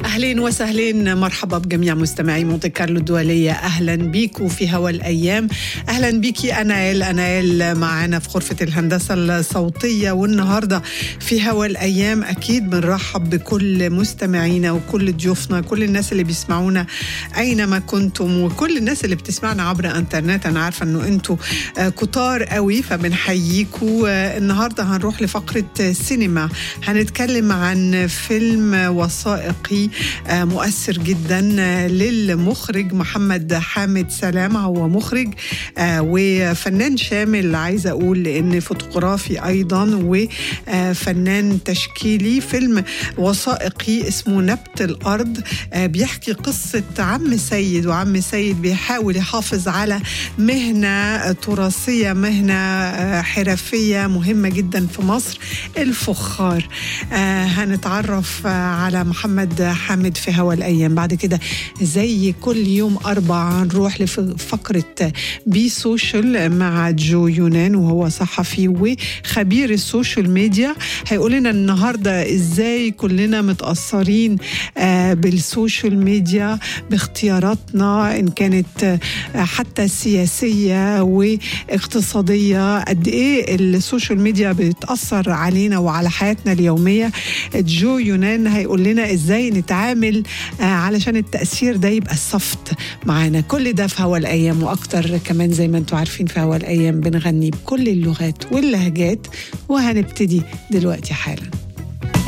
اهلين وسهلين مرحبا بجميع مستمعي مونتي كارلو الدوليه اهلا بيكم في هوا الايام اهلا بيكي انايل انايل معانا في غرفه الهندسه الصوتيه والنهارده في هوا الايام اكيد بنرحب بكل مستمعينا وكل ضيوفنا كل الناس اللي بيسمعونا اينما كنتم وكل الناس اللي بتسمعنا عبر انترنت انا عارفه انه انتم كتار قوي فبنحييكم النهارده هنروح لفقره سينما هنتكلم عن فيلم وثائقي مؤثر جدا للمخرج محمد حامد سلامة هو مخرج وفنان شامل عايزة أقول لأن فوتوغرافي أيضا وفنان تشكيلي فيلم وثائقي اسمه نبت الأرض بيحكي قصة عم سيد وعم سيد بيحاول يحافظ على مهنة تراثية مهنة حرفية مهمة جدا في مصر الفخار هنتعرف على محمد حامد في هوا الأيام بعد كده زي كل يوم أربعة نروح لفقرة بي سوشيال مع جو يونان وهو صحفي وخبير السوشيال ميديا هيقول لنا النهاردة إزاي كلنا متأثرين بالسوشيال ميديا باختياراتنا إن كانت حتى سياسية واقتصادية قد إيه السوشيال ميديا بتأثر علينا وعلى حياتنا اليومية جو يونان هيقول لنا إزاي نتعامل علشان التأثير ده يبقى الصفت معانا كل ده في هوا الأيام وأكتر كمان زي ما انتم عارفين في هوا الأيام بنغني بكل اللغات واللهجات وهنبتدي دلوقتي حالاً